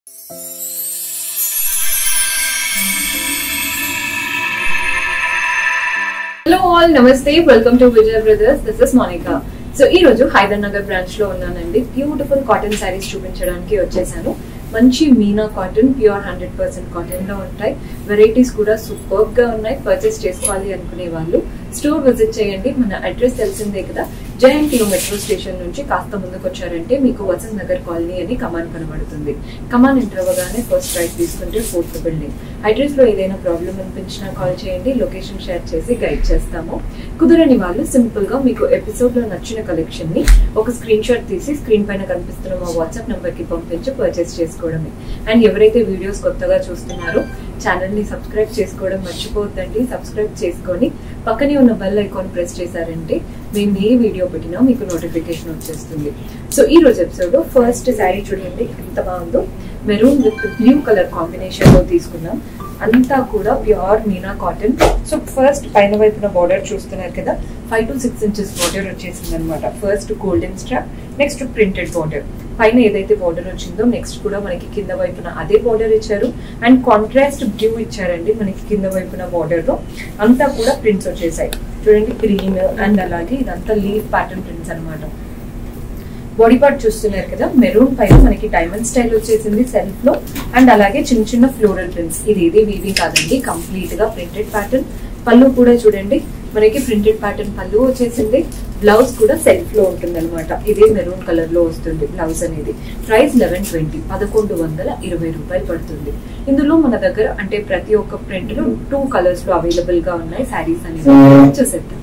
hello all నమస్తే welcome to Vijay brothers this is Monika so ఈ రోజు హైదర్ నగర్ బ్రాంచ్ లో ఉన్నానండి బ్యూటిఫుల్ కాటన్ శారీస్ చూపించడానికి వచ్చేసాను మంచి Meena cotton pure hundred percent cotton లో ఉంటాయి వెరైటీస్ కూడా సూపర్ గా ఉన్నాయి పర్చేస్ చేసుకోవాలి అనుకునే వాళ్ళు స్టోర్ విజిట్ చేయండి మన అడ్రస్ తెలిసిందే కదా జేఎన్టీయూ మెట్రో స్టేషన్ నుంచి కాస్త ముందుకు వచ్చారంటే మీకు వసంత్ నగర్ కాలనీ అని కమాన్ కనబడుతుంది కమాన్ ఎంటర్ అవ్వగానే ఫస్ట్ రైట్ తీసుకుంటే ఫోర్త్ బిల్డింగ్ అడ్రస్ లో ఏదైనా ప్రాబ్లం అనిపించినా కాల్ చేయండి లొకేషన్ షేర్ చేసి గైడ్ చేస్తాము కుదరని వాళ్ళు సింపుల్ గా మీకు ఎపిసోడ్ లో నచ్చిన కలెక్షన్ ని ఒక స్క్రీన్ షాట్ తీసి స్క్రీన్ పైన కనిపిస్తున్న మా వాట్సాప్ నంబర్ కి పంపించి పర్చేస్ చేసుకోవడమే అండ్ ఎవరైతే వీడియోస్ కొత్తగా చూస్తున్నారో ఛానల్ ని సబ్స్క్రైబ్ చేసుకోవడం మర్చిపోవద్దండి సబ్స్క్రైబ్ చేసుకొని పక్కనే ఉన్న బెల్ ఐకాన్ ప్రెస్ చేశారంటే మేము ఏ వీడియో పెట్టినా మీకు నోటిఫికేషన్ వచ్చేస్తుంది సో ఈ రోజు ఎపిసోడ్ ఫస్ట్ శారీ చూడండి ఎంత బాగుందో maroon with blue colour combination లో తీసుకున్నాం అంతా కూడా pure Meena cotton so first పైన వైపున బార్డర్ చూస్తున్నారు కదా five to six inches border వచ్చేసింది అనమాట first golden strap next printed border పైన ఏదైతే బార్డర్ వచ్చిందో నెక్స్ట్ కూడా మనకి కింద వైపున అదే బార్డర్ ఇచ్చారు అండ్ కాంట్రాస్ట్ బ్లూ ఇచ్చారండి మనకి కింద వైపున బార్డర్ లో అంతా కూడా ప్రింట్స్ వచ్చేసాయి చూడండి గ్రీన్ అండ్ అలాగే ఇదంతా లీఫ్ ప్యాటర్న్ ప్రింట్స్ అనమాట బాడీ పార్ట్ చూస్తున్నారు కదా మెరూన్ పైన మనకి డైమండ్ స్టైల్ వచ్చేసింది సెల్ఫ్ లో అండ్ అలాగే చిన్న చిన్న ఫ్లోరల్ ప్రింట్స్ ఇది ఏది వీవి కాదండి కంప్లీట్ గా ప్రింటెడ్ ప్యాటర్న్ పళ్ళు కూడా చూడండి మనకి ప్రింటెడ్ ప్యాటర్న్ పళ్ళు వచ్చేసింది బ్లౌజ్ కూడా సెల్ఫ్ లో ఉంటుంది అనమాట ఇదే మెరూన్ కలర్ లో వస్తుంది బ్లౌజ్ అనేది ప్రైస్ లెవెన్ ట్వంటీ పదకొండు వందల ఇరవై రూపాయలు పడుతుంది ఇందులో మన దగ్గర అంటే ప్రతి ఒక్క ప్రింట్ లో టూ కలర్స్ లో అవైలబుల్ గా ఉన్నాయి శారీస్ అనేది చూసేద్దాం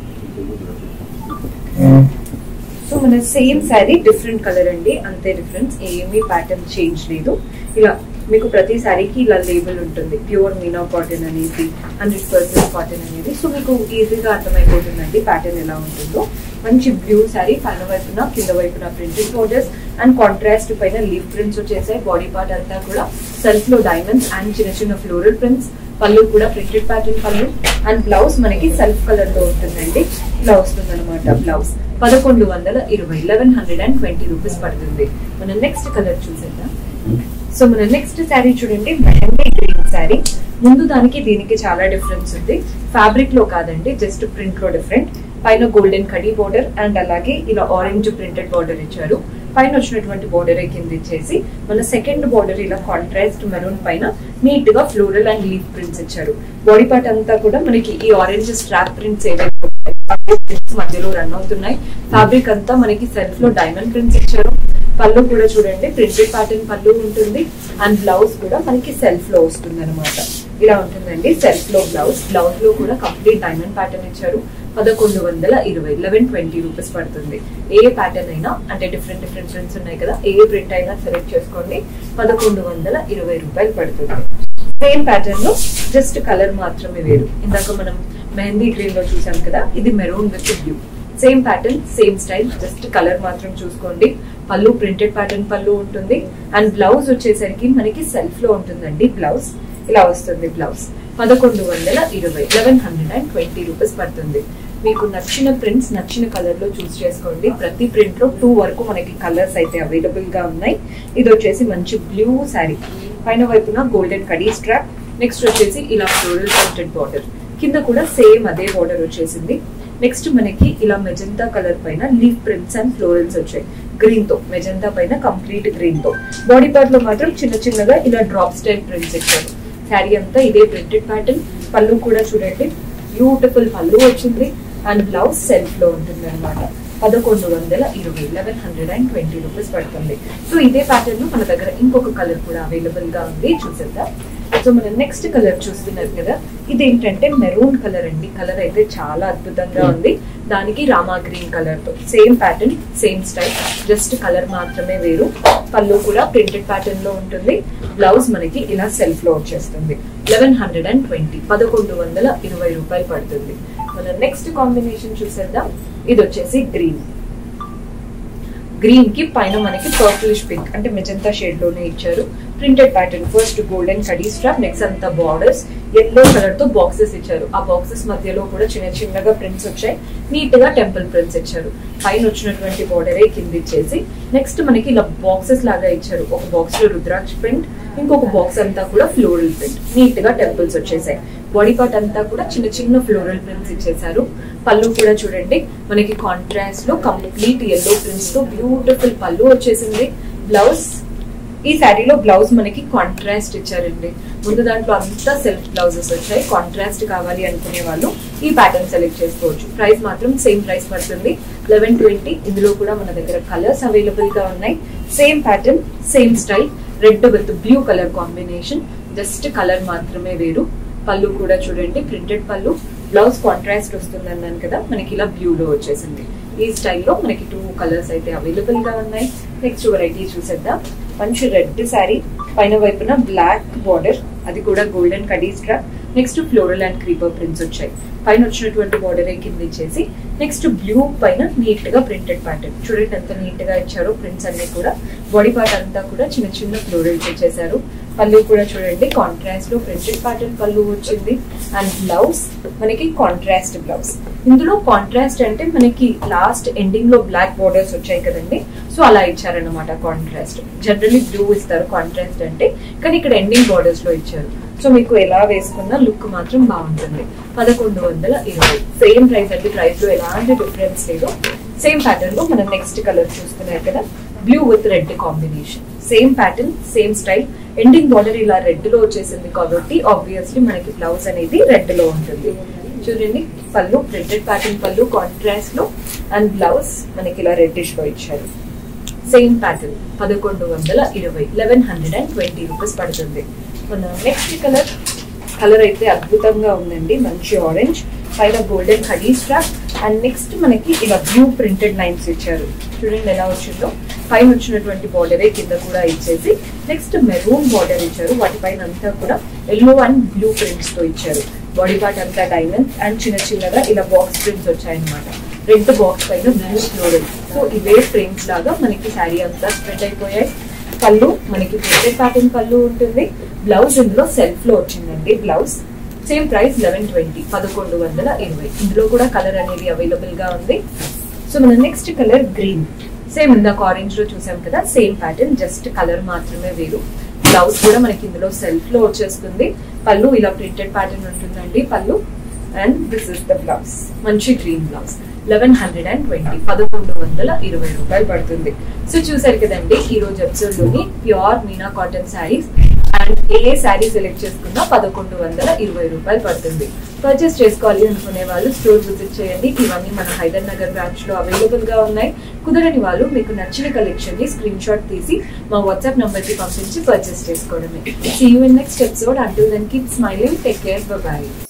సో మన సేమ్ శారీ డిఫరెంట్ కలర్ అండి అంతే డిఫరెన్స్ ఏమీ ప్యాటర్న్ చేంజ్ లేదు ఇలా మీకు ప్రతి శారీకి ఇలా లేబుల్ ఉంటుంది ప్యూర్ మీనా కాటన్ అనేది హండ్రెడ్ పర్సెంట్ కాటన్ అనేది సో మీకు ఈజీగా అర్థమైపోతుందండి ప్యాటర్న్ ఎలా ఉంటుందో మంచి బ్లూ శారీ పైన వైపున కింద వైపున ప్రింటెడ్ బోర్డర్స్ అండ్ కాంట్రాస్ట్ పైన లీఫ్ ప్రింట్స్ వచ్చేసాయి బాడీ పార్ట్ అంతా కూడా సెల్ఫ్ లో డైమండ్స్ అండ్ చిన్న చిన్న ఫ్లోరల్ ప్రింట్స్ పళ్ళు కూడా printed pattern pallu and blouse మనకి సెల్ఫ్ కలర్ లో ఉంటుందండి ఇలా వస్తుంది అనమాట బ్లౌజ్ పదకొండు వందల ఇరవై eleven hundred and twenty rupees పడుతుంది మన నెక్స్ట్ కలర్ చూసేద్దాం సో మన నెక్స్ట్ శారీ చూడండి మెహందీ గ్రీన్ శారీ ముందు దానికి దీనికి చాలా డిఫరెన్స్ ఉంది ఫ్యాబ్రిక్ లో కాదండి జస్ట్ ప్రింట్ లో డిఫరెంట్ పైన గోల్డెన్ కడీ బోర్డర్ అండ్ అలాగే ఇలా ఆరెంజ్ ప్రింటెడ్ బోర్డర్ ఇచ్చారు పైన వచ్చినటువంటి బోర్డర్ కింద ఇచ్చేసి మన సెకండ్ బోర్డర్ ఇలా కాంట్రాస్ట్ మెరూన్ పైన నీట్ గా ఫ్లోరల్ అండ్ లీఫ్ ప్రింట్స్ ఇచ్చారు బాడీ పార్ట్ అంతా కూడా మనకి ఈ ఆరెంజ్ స్ట్రాప్ ప్రింట్స్ ఏవైతే ప్రింట్స్ మధ్యలో రన్ అవుతున్నాయి ఫ్యాబ్రిక్ అంతా మనకి సెల్ఫ్ లో డైమండ్ ప్రింట్స్ ఇచ్చారు పళ్ళు కూడా చూడండి ప్రింటెడ్ ప్యాటర్న్ పళ్ళు ఉంటుంది అండ్ బ్లౌజ్ కూడా మనకి సెల్ఫ్ లో వస్తుంది అనమాట ఇలా ఉంటుందండి సెల్ఫ్ లో బ్లౌజ్ బ్లౌజ్ లో కూడా కంప్లీట్ డైమండ్ ప్యాటర్న్ ఇచ్చారు పదకొండు వందల ఇరవై లెవెన్ ట్వంటీ రూపీస్ పడుతుంది ఏ ప్యాటర్న్ అయినా అంటే డిఫరెంట్ డిఫరెంట్ ప్రింట్స్ ఉన్నాయి కదా ఏ ప్రింట్ అయినా సెలెక్ట్ చేసుకోండి పదకొండు వందల ఇరవై రూపాయలు పడుతుంది సేమ్ ప్యాటర్న్ లో జస్ట్ కలర్ మాత్రమే వేరు ఇందాక మనం మెహందీ గ్రీన్ లో చూసాం కదా ఇది maroon with blue same pattern same style just colour మాత్రం చూసుకోండి పళ్ళు ప్రింటెడ్ ప్యాటర్న్ పళ్ళు ఉంటుంది అండ్ బ్లౌజ్ వచ్చేసరికి మనకి సెల్ఫ్ లో ఉంటుందండి బ్లౌజ్ ఇలా వస్తుంది బ్లౌజ్ పదకొండు వందల ఇరవై eleven hundred and twenty rupees పడుతుంది మీకు నచ్చిన ప్రింట్స్ నచ్చిన కలర్ లో చూస్ చేసుకోండి ప్రతి ప్రింట్ లో టూ వరకు మనకి కలర్స్ అయితే అవైలబుల్ గా ఉన్నాయి ఇది వచ్చేసి మంచి బ్లూ శారీ పైన వైపున గోల్డెన్ కడీ స్ట్రాప్ నెక్స్ట్ వచ్చేసి ఇలా ఫ్లోరల్ ప్రింటెడ్ బార్డర్ కింద కూడా సేమ్ అదే బార్డర్ వచ్చేసింది నెక్స్ట్ మనకి ఇలా మెజంతా కలర్ పైన లీఫ్ ప్రింట్స్ అండ్ ఫ్లోరల్స్ వచ్చాయి గ్రీన్ తో మెజంతా పైన కంప్లీట్ గ్రీన్ తో బాడీ పార్ట్ లో మాత్రం చిన్న చిన్నగా ఇలా డ్రాప్ స్టైల్ ప్రింట్స్ ఇచ్చారు శారీ అంతా ఇదే ప్రింటెడ్ ప్యాటర్న్ పళ్ళు కూడా చూడండి బ్యూటిఫుల్ పళ్ళు వచ్చింది అండ్ బ్లౌజ్ సెల్ఫ్ లో ఉంటుంది అనమాట పదకొండు వందల ఇరవై eleven hundred and twenty rupees పడుతుంది సో ఇదే ప్యాటర్న్ లో మన దగ్గర ఇంకొక కలర్ కూడా అవైలబుల్ గా ఉంది చూసేద్దాం సో మనం నెక్స్ట్ కలర్ చూస్తున్నారు కదా ఇది ఏంటంటే మెరూన్ కలర్ అండి కలర్ అయితే చాలా అద్భుతంగా ఉంది దానికి రామా గ్రీన్ కలర్ తో same pattern same style just colour మాత్రమే వేరు పళ్ళు కూడా ప్రింటెడ్ ప్యాటర్న్ లో ఉంటుంది బ్లౌజ్ మనకి ఇలా సెల్ఫ్ లో వచ్చేస్తుంది లెవెన్ హండ్రెడ్ అండ్ ట్వంటీ పదకొండు వందల ఇరవై రూపాయలు పడుతుంది మన నెక్స్ట్ కాంబినేషన్ చూసేద్దాం ఇది వచ్చేసి గ్రీన్ గ్రీన్ కి పైన మనకి పర్పులిష్ పింక్ అంటే మెజంతా షేడ్ లోనే ఇచ్చారు ప్రింటెడ్ ప్యాటర్న్ ఫస్ట్ గోల్డెన్ కడీ స్ట్రాప్ నెక్స్ట్ అంతా బార్డర్స్ ఎల్లో కలర్ తో బాక్సెస్ ఇచ్చారు ఆ బాక్సెస్ మధ్యలో కూడా చిన్న చిన్నగా ప్రింట్స్ వచ్చాయి నీట్ గా టెంపుల్ ప్రింట్స్ ఇచ్చారు పైన వచ్చినటువంటి బార్డరే కింద ఇచ్చేసి నెక్స్ట్ మనకి ఇలా బాక్సెస్ లాగా ఇచ్చారు ఒక బాక్స్ లో రుద్రాక్ష ప్రింట్ ఇంకొక బాక్స్ అంతా కూడా ఫ్లోరల్ ప్రింట్ నీట్ గా టెంపుల్స్ వచ్చేసాయి బాడీ పార్ట్ అంతా కూడా చిన్న చిన్న ఫ్లోరల్ ప్రింట్స్ ఇచ్చేసారు పళ్ళు కూడా చూడండి మనకి కాంట్రాస్ట్ లో కంప్లీట్ ఎల్లో ప్రింట్స్ తో బ్యూటిఫుల్ పళ్ళు వచ్చేసింది బ్లౌజ్ ఈ శారీలో బ్లౌజ్ మనకి కాంట్రాస్ట్ ఇచ్చారండి ముందు దాంట్లో అంతా సెల్ఫ్ బ్లౌజెస్ వచ్చాయి కాంట్రాస్ట్ కావాలి అనుకునే వాళ్ళు ఈ ప్యాటర్న్ సెలెక్ట్ చేసుకోవచ్చు ప్రైస్ మాత్రం సేమ్ ప్రైస్ పడుతుంది లెవెన్ ట్వంటీ ఇందులో కూడా మన దగ్గర కలర్స్ అవైలబుల్ గా ఉన్నాయి same pattern same style red with blue colour combination just colour మాత్రమే వేరు పళ్ళు కూడా చూడండి ప్రింటెడ్ పళ్ళు బ్లౌజ్ కాంట్రాస్ట్ వస్తుంది అన్నాను కదా మనకి ఇలా బ్లూ లో వచ్చేసింది ఈ స్టైల్లో మనకి టూ కలర్స్ అయితే అవైలబుల్ గా ఉన్నాయి నెక్స్ట్ వెరైటీ చూసేద్దాం మంచి రెడ్ శారీ పైన వైపున బ్లాక్ బార్డర్ అది కూడా గోల్డెన్ కడీ strap next floral and creeper prints వచ్చాయి పైన వచ్చినటువంటి బార్డర్ కింద ఇచ్చేసి నెక్స్ట్ బ్లూ పైన నీట్ గా ప్రింటెడ్ ప్యాటర్న్ చూడండి ఎంత నీట్ గా ఇచ్చారో ప్రింట్స్ అన్ని కూడా బాడీ పార్ట్ అంతా కూడా చిన్న చిన్న ఫ్లోరల్స్ ఇచ్చేసారు పళ్ళు కూడా చూడండి కాంట్రాస్ట్ లో ప్రింటెడ్ ప్యాటర్న్ పళ్ళు వచ్చింది అండ్ బ్లౌజ్ మనకి కాంట్రాస్ట్ బ్లౌజ్ ఇందులో కాంట్రాస్ట్ అంటే మనకి లాస్ట్ ఎండింగ్ లో బ్లాక్ బోర్డర్స్ వచ్చాయి కదండి సో అలా ఇచ్చారనమాట కాంట్రాస్ట్ జనరల్లీ బ్లూ ఇస్తారు కాంట్రాస్ట్ అంటే కానీ ఇక్కడ ఎండింగ్ బోర్డర్స్ లో ఇచ్చారు సో మీకు ఎలా వేసుకున్నా లుక్ మాత్రం బాగుంటుంది పదకొండు వందల ఇరవై సేమ్ ప్రైస్ అంటే ప్రైస్ లో ఎలాంటి డిఫరెన్స్ లేదు సేమ్ ప్యాటర్న్ లో మనం నెక్స్ట్ కలర్ చూస్తున్నారు కదా blue with red combination same pattern same style ending border ఇలా రెడ్ లో వచ్చేసింది కాబట్టి ఆబ్వియస్లీ మనకి బ్లౌజ్ అనేది రెడ్ లో ఉంటుంది చూడండి pallu printed pattern pallu contrast లో అండ్ బ్లౌజ్ మనకి ఇలా రెడ్డిష్ లో ఇచ్చారు సేమ్ ప్యాటర్న్ పదకొండు వందల ఇరవై eleven hundred and twenty rupees పడుతుంది మన నెక్స్ట్ కలర్ కలర్ అయితే అద్భుతంగా ఉందండి మంచి ఆరెంజ్ పైన గోల్డెన్ హడీ స్ట్రాప్ అండ్ నెక్స్ట్ మనకి ఇలా బ్లూ ప్రింటెడ్ లైన్స్ ఇచ్చారు చూడండి ఎలా వచ్చిందో పైన వచ్చినటువంటి బార్డరే కింద కూడా ఇచ్చేసి నెక్స్ట్ మెరూన్ బార్డర్ ఇచ్చారు వాటిపైన అంతా కూడా ఎల్లో అండ్ బ్లూ ప్రింట్స్ తో ఇచ్చారు బాడీ పార్ట్ అంతా డైమండ్ అండ్ చిన్న చిన్నగా ఇలా బాక్స్ ప్రింట్స్ వచ్చాయన్నమాట రెడ్ బాక్స్ పైన బ్లూ ఫ్లోరల్ సో ఇవే ఫ్రేమ్స్ లాగా మనకి శారీ అంతా స్ప్రెడ్ అయిపోయాయి పళ్ళు మనకి ప్రింటెడ్ ప్యాటర్న్ పళ్ళు ఉంటుంది బ్లౌజ్ ఇందులో సెల్ఫ్ లో వచ్చిందండి blouse same price eleven twenty పదకొండు వందల ఇరవై ఇందులో కూడా కలర్ అనేది అవైలబుల్ గా ఉంది సో మన నెక్స్ట్ కలర్ గ్రీన్ సేమ్ ఇందాక ఆరెంజ్ లో చూసాం కదా సేమ్ ప్యాటర్న్ జస్ట్ కలర్ మాత్రమే వేరు బ్లౌజ్ కూడా మనకి ఇందులో సెల్ఫ్ లో వచ్చేస్తుంది పళ్ళు ఇలా ప్రింటెడ్ ప్యాటర్న్ ఉంటుందండి pallu and this is the blouse మంచి green blouse eleven hundred and twenty పదకొండు వందల ఇరవై రూపాయలు పడుతుంది సో చూసారు కదండి ఈ రోజు ఎపిసోడ్ లోని pure Meena cotton saris and ఏ శారీ సెలెక్ట్ చేసుకున్నా పదకొండు వందల ఇరవై రూపాయలు పడుతుంది పర్చేస్ చేసుకోవాలి అనుకునే వాళ్ళు స్టోర్ విజిట్ చేయండి ఇవన్నీ మన హైదర్ నగర్ బ్రాంచ్ లో అవైలబుల్ గా ఉన్నాయి కుదరని వాళ్ళు మీకు నచ్చిన కలెక్షన్ ని స్క్రీన్ షాట్ తీసి మా వాట్సాప్ నంబర్ కి పంపించి పర్చేస్ చేసుకోవడమే see you in next episode అంటూ then keep smiling take care by